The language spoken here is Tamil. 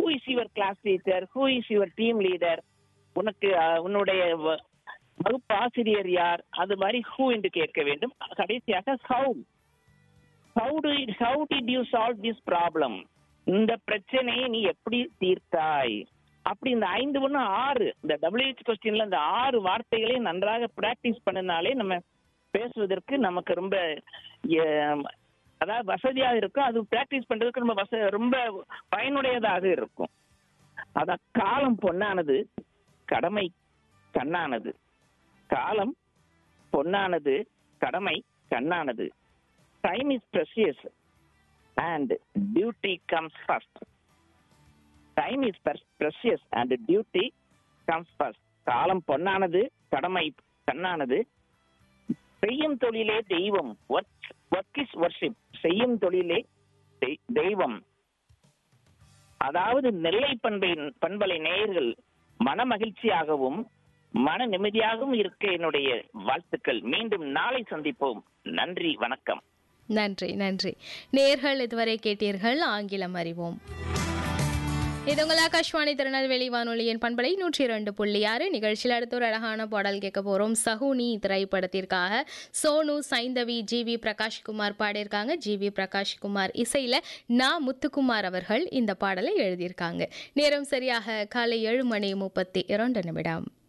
is your class teacher who is your team leader உனக்கு அஹ், உன்னுடைய வ- வகுப்பு ஆசிரியர் யார் அது மாதிரி ஹூ என்று கேட்க வேண்டும் கடைசியாக how how to how did you solve this problem இந்த பிரச்சனையை நீ எப்படி தீர்த்தாய் அப்படி இந்த ஐந்து ஒன்று ஆறு இந்த டபிள்யூஹெச் கொஸ்டின்ல இந்த ஆறு வார்த்தைகளையும் நன்றாக பிராக்டிஸ் பண்ணினாலே நம்ம பேசுவதற்கு நமக்கு ரொம்ப எ- அதாவது வசதியாக இருக்கும் அது பிராக்டிஸ் பண்றதுக்கு ரொம்ப வச ரொம்ப பயனுடையதாக இருக்கும் அதான் காலம் பொன்னானது கடமை கண்ணானது காலம் பொன்னானது கடமை கண்ணானது time is precious and duty comes first time is precious and duty comes first காலம் பொன்னானது கடமை கண்ணானது செய்யும் தொழிலே தெய்வம் ஒர்க் இஸ் வர்ஷிப் செய்யும் தொழிலே தெய்- தெய்வம் அதாவது நெல்லை பண்பை பண்பலை நேயர்கள் மன மகிழ்ச்சியாகவும் மன நிம்மதியாகவும் இருக்க என்னுடைய வாழ்த்துக்கள் மீண்டும் நாளை சந்திப்போம் நன்றி வணக்கம் நன்றி நன்றி நேர்கள் இதுவரை கேட்டீர்கள் ஆங்கிலம் அறிவோம் இது உங்கள் ஆகாஷ்வாணி திருநெல்வேலி வானொலியின் பண்பலை நூற்றி இரண்டு புள்ளி ஆறு நிகழ்ச்சியில் அடுத்த ஒரு அழகான பாடல் கேட்க போகிறோம் சகுனி திரைப்படத்திற்காக சோனு சைந்தவி ஜி வி பிரகாஷ்குமார் பாடியிருக்காங்க ஜி வி பிரகாஷ்குமார் இசையில் நா முத்துக்குமார் அவர்கள் இந்த பாடலை எழுதியிருக்காங்க நேரம் சரியாக காலை ஏழு மணி முப்பத்தி இரண்டு நிமிடம்